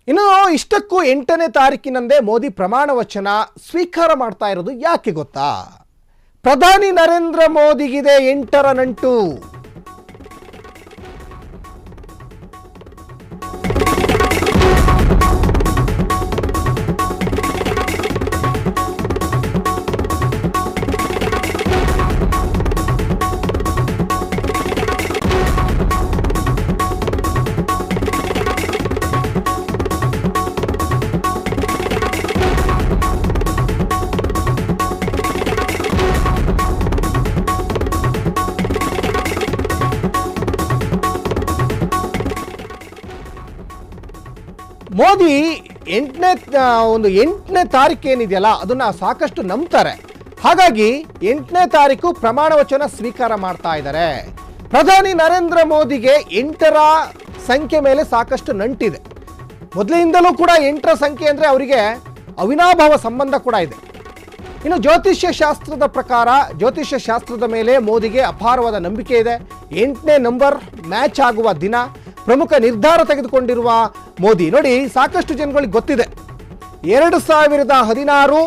ಇನ್ನು ಇಷ್ಟಕ್ಕೂ ಎಂಟನೇ ತಾರೀಕಿನಂದೇ ಮೋದಿ ಪ್ರಮಾಣ ವಚನ ಸ್ವೀಕಾರ ಮಾಡ್ತಾ ಇರೋದು ಯಾಕೆ ಗೊತ್ತಾ ಪ್ರಧಾನಿ ನರೇಂದ್ರ ಮೋದಿಗಿದೆ ಎಂಟರ ನಂಟು ಮೋದಿ ಎಂಟನೇ ಒಂದು ಎಂಟನೇ ತಾರೀಕು ಏನಿದೆಯಲ್ಲ ಅದನ್ನ ಸಾಕಷ್ಟು ನಂಬ್ತಾರೆ ಹಾಗಾಗಿ ಎಂಟನೇ ತಾರೀಕು ಪ್ರಮಾಣ ವಚನ ಸ್ವೀಕಾರ ಮಾಡ್ತಾ ಇದ್ದಾರೆ ಪ್ರಧಾನಿ ನರೇಂದ್ರ ಮೋದಿಗೆ ಎಂಟರ ಸಂಖ್ಯೆ ಮೇಲೆ ಸಾಕಷ್ಟು ನಂಟಿದೆ ಮೊದಲಿನಿಂದಲೂ ಕೂಡ ಎಂಟರ ಸಂಖ್ಯೆ ಅಂದರೆ ಅವರಿಗೆ ಅವಿನಾಭಾವ ಸಂಬಂಧ ಕೂಡ ಇದೆ ಇನ್ನು ಜ್ಯೋತಿಷ್ಯ ಶಾಸ್ತ್ರದ ಪ್ರಕಾರ ಜ್ಯೋತಿಷ್ಯ ಶಾಸ್ತ್ರದ ಮೇಲೆ ಮೋದಿಗೆ ಅಪಾರವಾದ ನಂಬಿಕೆ ಇದೆ ಎಂಟನೇ ನಂಬರ್ ಮ್ಯಾಚ್ ಆಗುವ ದಿನ ಪ್ರಮುಖ ನಿರ್ಧಾರ ತೆಗೆದುಕೊಂಡಿರುವ ಮೋದಿ ನೋಡಿ ಸಾಕಷ್ಟು ಜನಗಳಿಗೆ ಗೊತ್ತಿದೆ ಎರಡು ಸಾವಿರದ ಹದಿನಾರು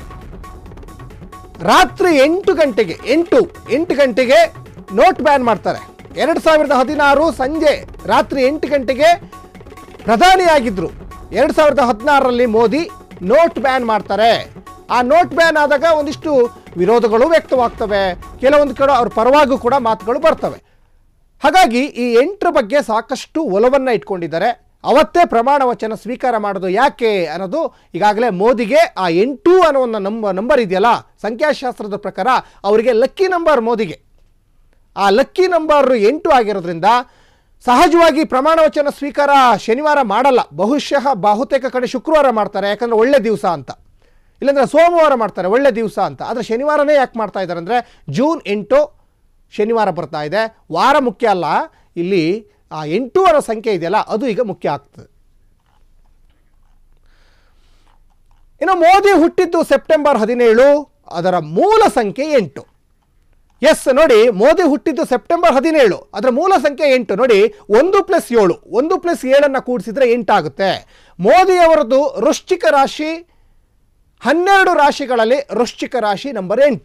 ರಾತ್ರಿ ಎಂಟು ಗಂಟೆಗೆ ಎಂಟು ಎಂಟು ಗಂಟೆಗೆ ನೋಟ್ ಬ್ಯಾನ್ ಮಾಡ್ತಾರೆ ಎರಡು ಸಾವಿರದ ಹದಿನಾರು ಸಂಜೆ ರಾತ್ರಿ ಎಂಟು ಗಂಟೆಗೆ ಪ್ರಧಾನಿಯಾಗಿದ್ರು ಎರಡು ಸಾವಿರದ ಹದಿನಾರರಲ್ಲಿ ಮೋದಿ ನೋಟ್ ಬ್ಯಾನ್ ಮಾಡ್ತಾರೆ ಆ ನೋಟ್ ಬ್ಯಾನ್ ಆದಾಗ ಒಂದಿಷ್ಟು ವಿರೋಧಗಳು ವ್ಯಕ್ತವಾಗ್ತವೆ ಕೆಲವೊಂದು ಕಡೆ ಅವ್ರ ಪರವಾಗೂ ಕೂಡ ಮಾತುಗಳು ಬರ್ತವೆ ಹಾಗಾಗಿ ಈ ಎಂಟರ ಬಗ್ಗೆ ಸಾಕಷ್ಟು ಒಲವನ್ನು ಇಟ್ಕೊಂಡಿದ್ದಾರೆ ಅವತ್ತೇ ಪ್ರಮಾಣ ವಚನ ಸ್ವೀಕಾರ ಮಾಡೋದು ಯಾಕೆ ಅನ್ನೋದು ಈಗಾಗಲೇ ಮೋದಿಗೆ ಆ ಎಂಟು ಅನ್ನೋ ಒಂದು ನಂಬ ನಂಬರ್ ಇದೆಯಲ್ಲ ಸಂಖ್ಯಾಶಾಸ್ತ್ರದ ಪ್ರಕಾರ ಅವರಿಗೆ ಲಕ್ಕಿ ನಂಬರ್ ಮೋದಿಗೆ ಆ ಲಕ್ಕಿ ನಂಬರ್ ಎಂಟು ಆಗಿರೋದ್ರಿಂದ ಸಹಜವಾಗಿ ಪ್ರಮಾಣ ವಚನ ಸ್ವೀಕಾರ ಶನಿವಾರ ಮಾಡಲ್ಲ ಬಹುಶಃ ಬಹುತೇಕ ಕಡೆ ಶುಕ್ರವಾರ ಮಾಡ್ತಾರೆ ಯಾಕಂದ್ರೆ ಒಳ್ಳೆ ದಿವಸ ಅಂತ ಇಲ್ಲಾಂದ್ರೆ ಸೋಮವಾರ ಮಾಡ್ತಾರೆ ಒಳ್ಳೆ ದಿವಸ ಅಂತ ಆದರೆ ಶನಿವಾರನೇ ಯಾಕೆ ಮಾಡ್ತಾ ಇದ್ದಾರೆ ಅಂದರೆ ಜೂನ್ ಎಂಟು ಶನಿವಾರ ಬರ್ತಾ ಇದೆ ವಾರ ಮುಖ್ಯ ಅಲ್ಲ ಇಲ್ಲಿ ಆ ಎಂಟು ಅನ್ನೋ ಸಂಖ್ಯೆ ಇದೆಯಲ್ಲ ಅದು ಈಗ ಮುಖ್ಯ ಆಗ್ತದೆ ಇನ್ನು ಮೋದಿ ಹುಟ್ಟಿದ್ದು ಸೆಪ್ಟೆಂಬರ್ ಹದಿನೇಳು ಅದರ ಮೂಲ ಸಂಖ್ಯೆ ಎಂಟು ಎಸ್ ನೋಡಿ ಮೋದಿ ಹುಟ್ಟಿದ್ದು ಸೆಪ್ಟೆಂಬರ್ ಹದಿನೇಳು ಅದರ ಮೂಲ ಸಂಖ್ಯೆ ಎಂಟು ನೋಡಿ ಒಂದು ಪ್ಲಸ್ ಏಳು ಒಂದು ಪ್ಲಸ್ ಏಳನ್ನು ಕೂಡಿಸಿದ್ರೆ ಎಂಟಾಗುತ್ತೆ ಮೋದಿ ಅವರದ್ದು ವೃಶ್ಚಿಕ ರಾಶಿ ಹನ್ನೆರಡು ರಾಶಿಗಳಲ್ಲಿ ವೃಶ್ಚಿಕ ರಾಶಿ ನಂಬರ್ ಎಂಟು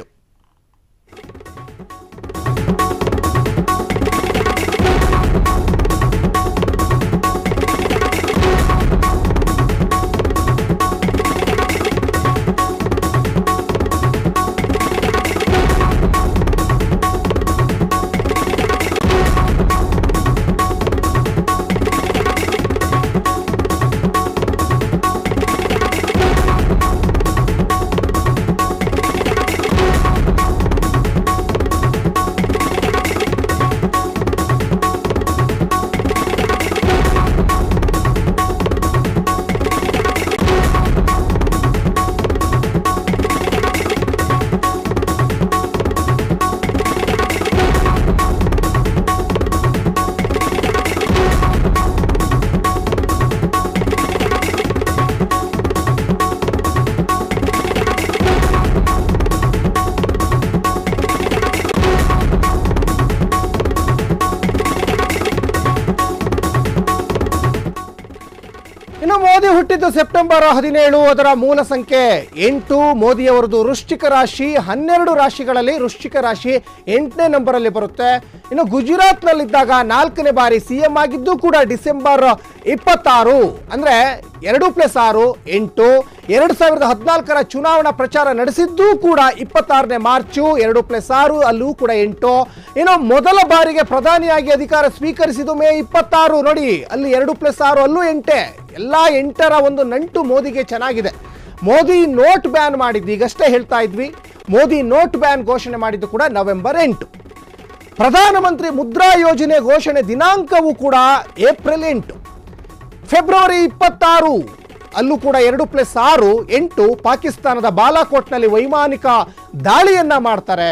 ಇನ್ನು ಮೋದಿ ಹುಟ್ಟಿದ್ದು ಸೆಪ್ಟೆಂಬರ್ ಹದಿನೇಳು ಅದರ ಮೂಲ ಸಂಖ್ಯೆ ಎಂಟು ಮೋದಿಯವರದು ವೃಶ್ಚಿಕ ರಾಶಿ ಹನ್ನೆರಡು ರಾಶಿಗಳಲ್ಲಿ ವೃಶ್ಚಿಕ ರಾಶಿ ಎಂಟನೇ ನಂಬರಲ್ಲಿ ಬರುತ್ತೆ ಇನ್ನು ಗುಜರಾತ್ನಲ್ಲಿದ್ದಾಗ ನಾಲ್ಕನೇ ಬಾರಿ ಸಿ ಎಂ ಆಗಿದ್ದು ಕೂಡ ಡಿಸೆಂಬರ್ ಇಪ್ಪತ್ತಾರು ಅಂದ್ರೆ ಎರಡು ಪ್ಲಸ್ ಆರು ಎಂಟು ಎರಡು ಸಾವಿರದ ಹದಿನಾಲ್ಕರ ಚುನಾವಣಾ ಪ್ರಚಾರ ನಡೆಸಿದ್ದೂ ಕೂಡ ಇಪ್ಪತ್ತಾರನೇ ಮಾರ್ಚು ಎರಡು ಪ್ಲಸ್ ಆರು ಅಲ್ಲೂ ಕೂಡ ಎಂಟು ಇನ್ನು ಮೊದಲ ಬಾರಿಗೆ ಪ್ರಧಾನಿಯಾಗಿ ಅಧಿಕಾರ ಸ್ವೀಕರಿಸಿದ್ದು ಮೇ ಇಪ್ಪತ್ತಾರು ನೋಡಿ ಅಲ್ಲಿ ಎರಡು ಪ್ಲಸ್ ಆರು ಅಲ್ಲೂ ಎಂಟೆ ಎಲ್ಲ ಎಂಟರ ಒಂದು ನಂಟು ಮೋದಿಗೆ ಚೆನ್ನಾಗಿದೆ ಮೋದಿ ನೋಟ್ ಬ್ಯಾನ್ ಮಾಡಿದ್ದು ಈಗಷ್ಟೇ ಹೇಳ್ತಾ ಇದ್ವಿ ಮೋದಿ ನೋಟ್ ಬ್ಯಾನ್ ಘೋಷಣೆ ಮಾಡಿದ್ದು ಕೂಡ ನವೆಂಬರ್ ಎಂಟು ಪ್ರಧಾನಮಂತ್ರಿ ಮುದ್ರಾ ಯೋಜನೆ ಘೋಷಣೆ ದಿನಾಂಕವೂ ಕೂಡ ಏಪ್ರಿಲ್ ಎಂಟು ಫೆಬ್ರವರಿ ಇಪ್ಪತ್ತಾರು ಅಲ್ಲೂ ಕೂಡ ಎರಡು ಪ್ಲಸ್ ಆರು ಎಂಟು ಪಾಕಿಸ್ತಾನದ ಬಾಲಾಕೋಟ್ನಲ್ಲಿ ವೈಮಾನಿಕ ದಾಳಿಯನ್ನ ಮಾಡ್ತಾರೆ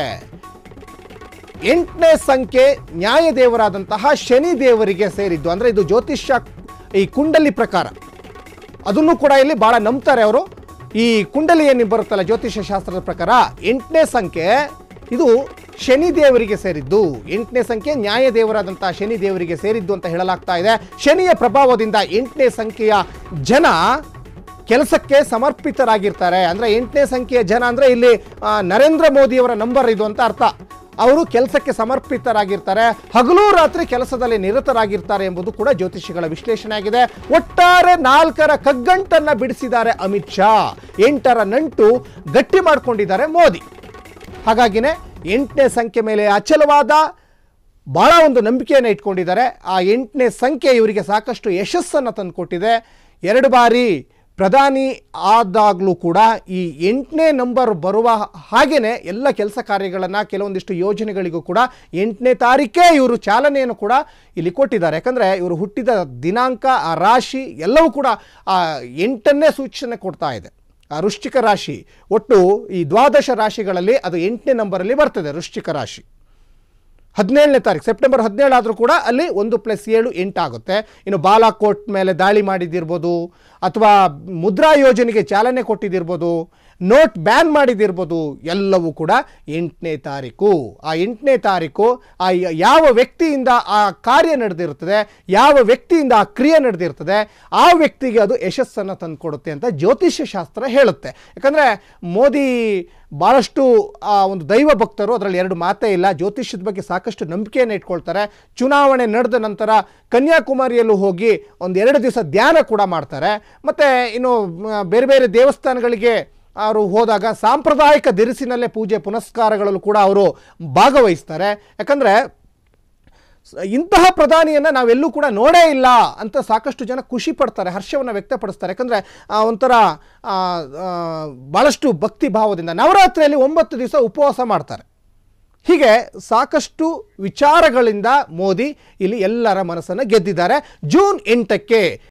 ಎಂಟನೇ ಸಂಖ್ಯೆ ನ್ಯಾಯದೇವರಾದಂತಹ ಶನಿ ದೇವರಿಗೆ ಸೇರಿದ್ದು ಅಂದರೆ ಇದು ಜ್ಯೋತಿಷ್ಯ ಈ ಕುಂಡಲಿ ಪ್ರಕಾರ ಅದನ್ನು ಕೂಡ ಇಲ್ಲಿ ಬಹಳ ನಂಬ್ತಾರೆ ಅವರು ಈ ಕುಂಡಲಿ ಏನು ಬರುತ್ತಲ್ಲ ಜ್ಯೋತಿಷ್ಯ ಶಾಸ್ತ್ರದ ಪ್ರಕಾರ ಎಂಟನೇ ಸಂಖ್ಯೆ ಇದು ಶನಿ ದೇವರಿಗೆ ಸೇರಿದ್ದು ಎಂಟನೇ ಸಂಖ್ಯೆ ನ್ಯಾಯ ದೇವರಾದಂತಹ ಶನಿ ದೇವರಿಗೆ ಸೇರಿದ್ದು ಅಂತ ಹೇಳಲಾಗ್ತಾ ಇದೆ ಶನಿಯ ಪ್ರಭಾವದಿಂದ ಎಂಟನೇ ಸಂಖ್ಯೆಯ ಜನ ಕೆಲಸಕ್ಕೆ ಸಮರ್ಪಿತರಾಗಿರ್ತಾರೆ ಅಂದ್ರೆ ಎಂಟನೇ ಸಂಖ್ಯೆಯ ಜನ ಅಂದ್ರೆ ಇಲ್ಲಿ ಆ, ನರೇಂದ್ರ ಮೋದಿಯವರ ನಂಬರ್ ಇದು ಅಂತ ಅರ್ಥ ಅವರು ಕೆಲಸಕ್ಕೆ ಸಮರ್ಪಿತರಾಗಿರ್ತಾರೆ ಹಗಲು ರಾತ್ರಿ ಕೆಲಸದಲ್ಲಿ ನಿರತರಾಗಿರ್ತಾರೆ ಎಂಬುದು ಕೂಡ ಜ್ಯೋತಿಷಿಗಳ ವಿಶ್ಲೇಷಣೆ ಆಗಿದೆ ಒಟ್ಟಾರೆ ನಾಲ್ಕರ ಕಗ್ಗಂಟನ್ನ ಬಿಡಿಸಿದ್ದಾರೆ ಅಮಿತ್ ಶಾ ಎಂಟರ ನಂಟು ಗಟ್ಟಿ ಮಾಡ್ಕೊಂಡಿದ್ದಾರೆ ಮೋದಿ ಹಾಗಾಗಿನೇ ಎಂಟನೇ ಸಂಖ್ಯೆ ಮೇಲೆ ಅಚಲವಾದ ಬಹಳ ಒಂದು ನಂಬಿಕೆಯನ್ನು ಇಟ್ಕೊಂಡಿದ್ದಾರೆ ಆ ಎಂಟನೇ ಸಂಖ್ಯೆ ಇವರಿಗೆ ಸಾಕಷ್ಟು ಯಶಸ್ಸನ್ನು ತಂದುಕೊಟ್ಟಿದೆ ಎರಡು ಬಾರಿ ಪ್ರಧಾನಿ ಆದಾಗಲೂ ಕೂಡ ಈ ಎಂಟನೇ ನಂಬರ್ ಬರುವ ಹಾಗೆಯೇ ಎಲ್ಲ ಕೆಲಸ ಕಾರ್ಯಗಳನ್ನು ಕೆಲವೊಂದಿಷ್ಟು ಯೋಜನೆಗಳಿಗೂ ಕೂಡ ಎಂಟನೇ ತಾರೀಕೇ ಇವರು ಚಾಲನೆಯನ್ನು ಕೂಡ ಇಲ್ಲಿ ಕೊಟ್ಟಿದ್ದಾರೆ ಯಾಕಂದರೆ ಇವರು ಹುಟ್ಟಿದ ದಿನಾಂಕ ಆ ರಾಶಿ ಎಲ್ಲವೂ ಕೂಡ ಆ ಎಂಟನ್ನೇ ಸೂಚನೆ ಕೊಡ್ತಾ ಇದೆ ಆ ವೃಶ್ಚಿಕ ರಾಶಿ ಒಟ್ಟು ಈ ದ್ವಾದಶ ರಾಶಿಗಳಲ್ಲಿ ಅದು ಎಂಟನೇ ನಂಬರಲ್ಲಿ ಬರ್ತದೆ ವೃಶ್ಚಿಕ ರಾಶಿ ಹದಿನೇಳನೇ ತಾರೀಕು ಸೆಪ್ಟೆಂಬರ್ ಹದಿನೇಳು ಆದರೂ ಕೂಡ ಅಲ್ಲಿ ಒಂದು ಪ್ಲಸ್ ಏಳು ಎಂಟಾಗುತ್ತೆ ಇನ್ನು ಬಾಲಾಕೋಟ್ ಮೇಲೆ ದಾಳಿ ಮಾಡಿದ್ದಿರ್ಬೋದು ಅಥವಾ ಮುದ್ರಾ ಯೋಜನೆಗೆ ಚಾಲನೆ ಕೊಟ್ಟಿದ್ದಿರ್ಬೋದು ನೋಟ್ ಬ್ಯಾನ್ ಮಾಡಿದಿರ್ಬೋದು ಎಲ್ಲವೂ ಕೂಡ ಎಂಟನೇ ತಾರೀಕು ಆ ಎಂಟನೇ ತಾರೀಕು ಆ ಯ- ಯಾವ ವ್ಯಕ್ತಿಯಿಂದ ಆ ಕಾರ್ಯ ನಡೆದಿರ್ತದೆ ಯಾವ ವ್ಯಕ್ತಿಯಿಂದ ಆ ಕ್ರಿಯೆ ನಡೆದಿರ್ತದೆ ಆ ವ್ಯಕ್ತಿಗೆ ಅದು ಯಶಸ್ಸನ್ನು ತಂದುಕೊಡುತ್ತೆ ಅಂತ ಜ್ಯೋತಿಷ್ಯ ಶಾಸ್ತ್ರ ಹೇಳುತ್ತೆ ಯಾಕಂದರೆ ಮೋದಿ ಭಾಳಷ್ಟು ಆ ಒಂದು ದೈವ ಭಕ್ತರು ಅದರಲ್ಲಿ ಎರಡು ಮಾತೇ ಇಲ್ಲ ಜ್ಯೋತಿಷ್ಯದ ಬಗ್ಗೆ ಸಾಕಷ್ಟು ನಂಬಿಕೆಯನ್ನು ಇಟ್ಕೊಳ್ತಾರೆ ಚುನಾವಣೆ ನಡೆದ ನಂತರ ಕನ್ಯಾಕುಮಾರಿಯಲ್ಲೂ ಹೋಗಿ ಒಂದು ಎರಡು ದಿವಸ ಧ್ಯಾನ ಕೂಡ ಮಾಡ್ತಾರೆ ಮತ್ತು ಇನ್ನು ಮ, ಬೇರೆ ಬೇರೆ ದೇವಸ್ಥಾನಗಳಿಗೆ ಅವರು ಹೋದಾಗ ಸಾಂಪ್ರದಾಯಿಕ ದಿರಿಸಿನಲ್ಲೇ ಪೂಜೆ ಪುನಸ್ಕಾರಗಳಲ್ಲೂ ಕೂಡ ಅವರು ಭಾಗವಹಿಸ್ತಾರೆ ಯಾಕಂದರೆ ಸ- ಇಂತಹ ಪ್ರಧಾನಿಯನ್ನು ನಾವೆಲ್ಲೂ ಕೂಡ ನೋಡೇ ಇಲ್ಲ ಅಂತ ಸಾಕಷ್ಟು ಜನ ಖುಷಿ ಪಡ್ತಾರೆ ಹರ್ಷವನ್ನು ವ್ಯಕ್ತಪಡಿಸ್ತಾರೆ ಯಾಕಂದರೆ ಒಂಥರ ಆ, ಆ, ಭಾಳಷ್ಟು ಭಕ್ತಿ ಭಾವದಿಂದ ನವರಾತ್ರಿಯಲ್ಲಿ ಒಂಬತ್ತು ದಿವಸ ಉಪವಾಸ ಮಾಡ್ತಾರೆ ಹೀಗೆ ಸಾಕಷ್ಟು ವಿಚಾರಗಳಿಂದ ಮೋದಿ ಇಲ್ಲಿ ಎಲ್ಲರ ಮನಸ್ಸನ್ನು ಗೆದ್ದಿದ್ದಾರೆ ಜೂನ್ ಎಂಟಕ್ಕೆ